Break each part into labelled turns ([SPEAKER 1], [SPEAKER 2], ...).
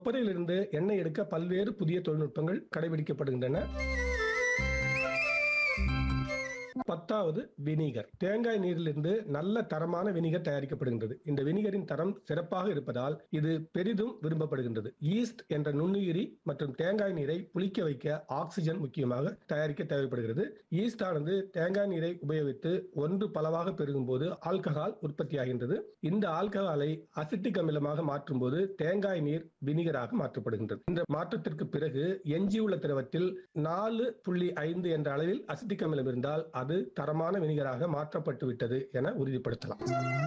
[SPEAKER 1] கொப்பரையிலிருந்து எண்ணெய் எடுக்க பல்வேறு புதிய தொழில்நுட்பங்கள் கடைபிடிக்கப்படுகின்றன பத்தாவது வினிகர் தேங்காய் நீரிலிருந்து நல்ல தரமான வினிகர் தயாரிக்கப்படுகின்றது இந்த வினிகரின் தரம் சிறப்பாக இருப்பதால் இது பெரிதும் விரும்பப்படுகின்றது ஈஸ்ட் என்ற நுண்ணுயிரி மற்றும் தேங்காய் நீரை புளிக்க வைக்க ஆக்சிஜன் முக்கியமாக தயாரிக்க தேவைப்படுகிறது ஈஸ்ட் ஆனது தேங்காய் நீரை உபயோகித்து ஒன்று பலவாக பெருகும் போது ஆல்கஹால் உற்பத்தியாகின்றது இந்த ஆல்கஹாலை அசிட்டிக் அமிலமாக மாற்றும் போது தேங்காய் நீர் வினிகராக மாற்றப்படுகின்றது இந்த மாற்றத்திற்கு பிறகு எஞ்சியுள்ள திரவத்தில் நாலு புள்ளி ஐந்து என்ற அளவில் அசிட்டிக் அமிலம் இருந்தால் அது தரமான வினிகராக மாற்றப்பட்டு விட்டது என உறுதிப்படுத்தலாம்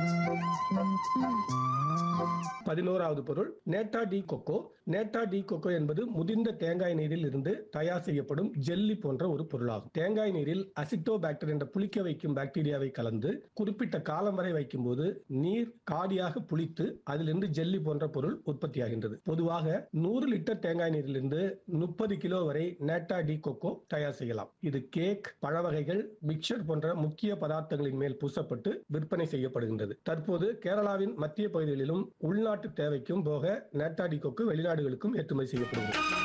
[SPEAKER 1] பதினோராவது பொருள் nata de coco nata de coco என்பது முதிர்ந்த தேங்காய் நீரில் இருந்து தயார் செய்யப்படும் ஜெல்லி போன்ற ஒரு பொருளாகும் தேங்காய் நீரில் அசிட்டோபாக்டர் என்ற புளிக்க வைக்கும் பாக்டீரியாவை கலந்து குறிப்பிட்ட காலம் வரை வைக்கும் போது நீர் காடியாக புளித்து அதிலிருந்து ஜெல்லி போன்ற பொருள் உற்பத்தியாகின்றது பொதுவாக நூறு லிட்டர் தேங்காய் நீரிலிருந்து முப்பது கிலோ வரை நேட்டா டி கொக்கோ தயார் செய்யலாம் இது கேக் பழ வகைகள் மிக்சர் போன்ற முக்கிய பதார்த்தங்களின் மேல் பூசப்பட்டு விற்பனை செய்யப்படுகின்றது தற்போது கேரளாவின் மத்திய பகுதிகளிலும் உள்நாட்டு தேவைக்கும் போக நேட்டா டி கொக்கு வெளிநாடுகளுக்கும் ஏற்றுமதி செய்யப்படுகிறது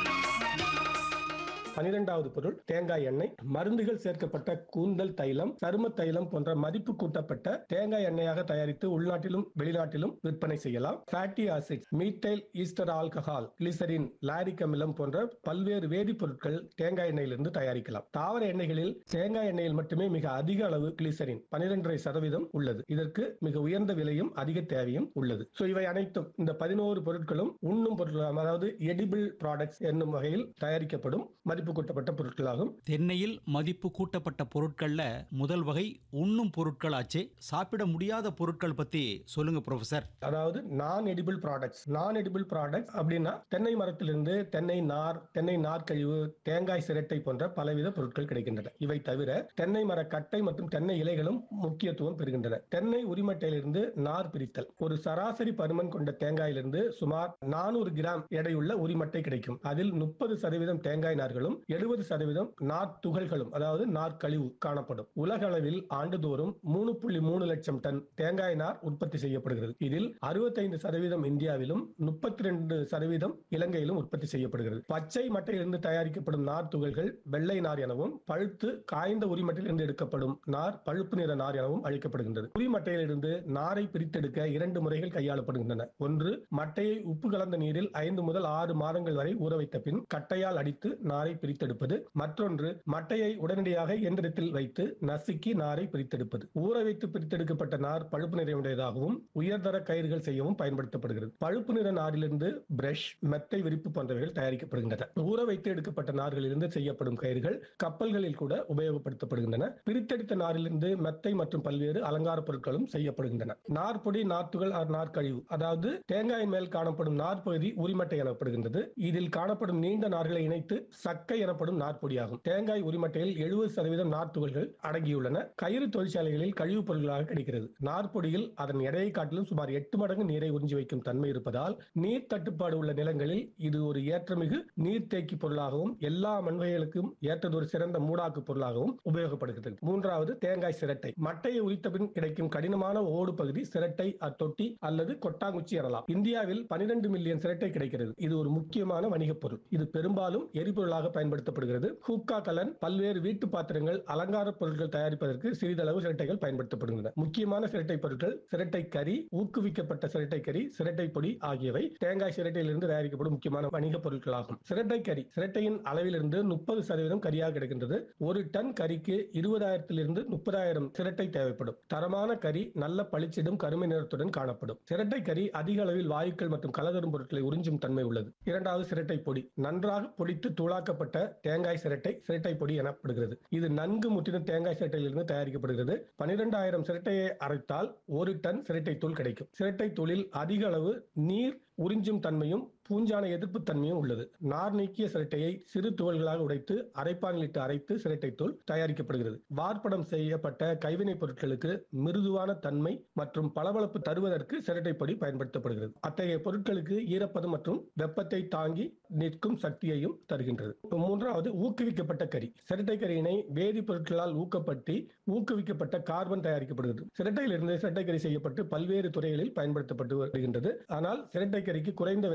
[SPEAKER 1] பனிரெண்டாவது பொருள் தேங்காய் எண்ணெய் மருந்துகள் சேர்க்கப்பட்ட கூந்தல் தைலம் சரும தைலம் போன்ற மதிப்பு கூட்டப்பட்ட தேங்காய் எண்ணெயாக தயாரித்து உள்நாட்டிலும் வெளிநாட்டிலும் விற்பனை செய்யலாம் fatty acid methyl ester alcohol glycerin lauric அமிலம் போன்ற பல்வேறு வேதிப்பொருட்கள் தேங்காய் எண்ணெயிலிருந்து தயாரிக்கலாம் தாவர எண்ணெய்களில் தேங்காய் எண்ணெயில் மட்டுமே மிக அதிக அளவு கிளிசரின் பனிரெண்டரை சதவீதம் உள்ளது இதற்கு மிக உயர்ந்த விலையும் அதிக தேவையும் உள்ளது சோ இவை அனைத்தும் இந்த பதினோரு பொருட்களும் உண்ணும் பொருட்கள் அதாவது எடிபிள் ப்ராடக்ட்ஸ் என்னும் வகையில் தயாரிக்கப்படும் மதிப்பு கூட்டப்பட்ட பொருட்களாகும்
[SPEAKER 2] தென்னையில் மதிப்பு கூட்டப்பட்ட பொருட்கள்ல முதல் வகை உண்ணும் பொருட்களாச்சே சாப்பிட முடியாத பொருட்கள் பத்தி சொல்லுங்க ப்ரொஃபசர்
[SPEAKER 1] அதாவது நான் எடிபிள் ப்ராடக்ட்ஸ் நான் எடிபிள் ப்ராடக்ட்ஸ் அப்படின்னா தென்னை மரத்திலிருந்து தென்னை நார் தென்னை நார் கழிவு தேங்காய் சிரட்டை போன்ற பலவித பொருட்கள் கிடைக்கின்றன இவை தவிர தென்னை மர கட்டை மற்றும் தென்னை இலைகளும் முக்கியத்துவம் பெறுகின்றன தென்னை உரிமட்டையிலிருந்து நார் பிரித்தல் ஒரு சராசரி பருமன் கொண்ட தேங்காயிலிருந்து சுமார் நானூறு கிராம் எடையுள்ள உரிமட்டை கிடைக்கும் அதில் முப்பது சதவீதம் தேங்காய் நார்களும் எழுபது சதவீதம் நார் துகள்களும் அதாவது நார் கழிவு காணப்படும் உலக அளவில் ஆண்டுதோறும் மூணு புள்ளி மூணு லட்சம் டன் தேங்காய் நார் உற்பத்தி செய்யப்படுகிறது இதில் அறுபத்தைந்து சதவீதம் இந்தியாவிலும் முப்பத்தி ரெண்டு சதவீதம் இலங்கையிலும் உற்பத்தி செய்யப்படுகிறது பச்சை மட்டையிலிருந்து தயாரிக்கப்படும் நார் துகள்கள் வெள்ளை நார் எனவும் பழுத்து காய்ந்த உரிமட்டையிலிருந்து எடுக்கப்படும் நார் பழுப்பு நிற நார் எனவும் அழைக்கப்படுகின்றது உரிமட்டையிலிருந்து நாரை பிரித்தெடுக்க இரண்டு முறைகள் கையாளப்படுகின்றன ஒன்று மட்டையை உப்பு கலந்த நீரில் ஐந்து முதல் ஆறு மாதங்கள் வரை ஊற வைத்த பின் கட்டையால் அடித்து நாரை பிரித்தெடுப்பது மற்றொன்று மட்டையை உடனடியாக இயந்திரத்தில் வைத்து நசுக்கி நாரை பிரித்தெடுப்பது ஊற வைத்து பிரித்தெடுக்கப்பட்ட நார் பழுப்பு நிறமுடையதாகவும் உயர்தர கயிறுகள் செய்யவும் பயன்படுத்தப்படுகிறது பழுப்பு நிற நாரிலிருந்து பிரஷ் மெத்தை விரிப்பு போன்றவைகள் தயாரிக்கப்படுகின்றன ஊற வைத்து எடுக்கப்பட்ட நார்களிலிருந்து செய்யப்படும் கயிறுகள் கப்பல்களில் கூட உபயோகப்படுத்தப்படுகின்றன பிரித்தெடுத்த நாரிலிருந்து மெத்தை மற்றும் பல்வேறு அலங்கார பொருட்களும் செய்யப்படுகின்றன நார்பொடி நார்த்துகள் ஆர் நார்க்கழிவு அதாவது தேங்காயின் மேல் காணப்படும் நார் பகுதி உரிமட்டை எனப்படுகின்றது இதில் காணப்படும் நீண்ட நார்களை இணைத்து சக்கை எனப்படும் நாற்பொடியாகும் தேங்காய் உரிமட்டையில் எழுபது சதவீதம் நார் துகள்கள் அடங்கியுள்ளன கயிறு தொழிற்சாலைகளில் கழிவுப் பொருட்களாக கிடைக்கிறது நாற்பொடியில் அதன் எடையை காட்டிலும் சுமார் எட்டு மடங்கு நீரை உறிஞ்சி வைக்கும் தன்மை இருப்பதால் நீர் தட்டுப்பாடு உள்ள நிலங்களில் இது ஒரு ஏற்றமிகு நீர்த்தேக்கி பொருளாகவும் எல்லா மண்வகைகளுக்கும் ஏற்றதொரு சிறந்த மூடாக்கு பொருளாகவும் உபயோகப்படுகிறது மூன்றாவது தேங்காய் சிரட்டை மட்டையை உரித்த பின் கிடைக்கும் கடினமான ஓடு பகுதி சிரட்டை அத்தொட்டி அல்லது கொட்டாங்குச்சி எனலாம் இந்தியாவில் பனிரெண்டு மில்லியன் சிரட்டை கிடைக்கிறது இது ஒரு முக்கியமான வணிகப் பொருள் இது பெரும்பாலும் எரிபொருளாக பயன்படுத்தப்படுகிறது ஹூக்கா கலன் பல்வேறு வீட்டு பாத்திரங்கள் அலங்கார பொருட்கள் தயாரிப்பதற்கு சிறிதளவு சிரட்டைகள் பயன்படுத்தப்படுகின்றன முக்கியமான சிரட்டை பொருட்கள் சிரட்டை கறி ஊக்குவிக்கப்பட்ட சிரட்டை கறி சிரட்டை பொடி ஆகியவை தேங்காய் சிரட்டையிலிருந்து தயாரிக்கப்படும் முக்கியமான வணிகப் பொருட்களாகும் சிரட்டை கறி சிரட்டையின் அளவிலிருந்து முப்பது சதவீதம் கரியாக கிடைக்கின்றது ஒரு டன் கறிக்கு இருபதாயிரத்திலிருந்து முப்பதாயிரம் சிரட்டை தேவைப்படும் தரமான கறி நல்ல பளிச்சிடும் கருமை நிறத்துடன் காணப்படும் சிரட்டை கறி அதிக அளவில் வாயுக்கள் மற்றும் கலதரும் பொருட்களை உறிஞ்சும் தன்மை உள்ளது இரண்டாவது சிரட்டை பொடி நன்றாக பொடித்து தூளாக்கப்பட்ட தேங்காய் சிரட்டை சிரட்டை பொடி எனப்படுகிறது இது நன்கு முற்றின தேங்காய் சிரட்டையிலிருந்து தயாரிக்கப்படுகிறது பனிரெண்டாயிரம் சிரட்டையை அரைத்தால் ஒரு டன் சிரட்டை தூள் கிடைக்கும் சிரட்டை தூளில் அதிக அளவு நீர் உறிஞ்சும் தன்மையும் பூஞ்சான எதிர்ப்பு தன்மையும் உள்ளது நார் நீக்கிய சிரட்டையை சிறு துகள்களாக உடைத்து அரைப்பானில் இட்டு அரைத்து சிரட்டை தூள் தயாரிக்கப்படுகிறது வார்ப்படம் செய்யப்பட்ட கைவினைப் பொருட்களுக்கு மிருதுவான தன்மை மற்றும் பளபளப்பு தருவதற்கு சிரட்டை பொடி பயன்படுத்தப்படுகிறது அத்தகைய பொருட்களுக்கு ஈரப்பதம் மற்றும் வெப்பத்தை தாங்கி நிற்கும் சக்தியையும் தருகின்றது மூன்றாவது ஊக்குவிக்கப்பட்ட கறி சிரட்டை கரியினை வேதி பொருட்களால் ஊக்கப்பட்டு ஊக்குவிக்கப்பட்ட கார்பன் தயாரிக்கப்படுகிறது சிரட்டையிலிருந்து சிரட்டை கறி செய்யப்பட்டு பல்வேறு துறைகளில் பயன்படுத்தப்பட்டு வருகின்றது ஆனால் சிரட்டை கறிக்கு குறைந்த விலையே கிடைக்கின்றது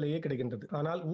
[SPEAKER 1] வருகின்றது ஆனால்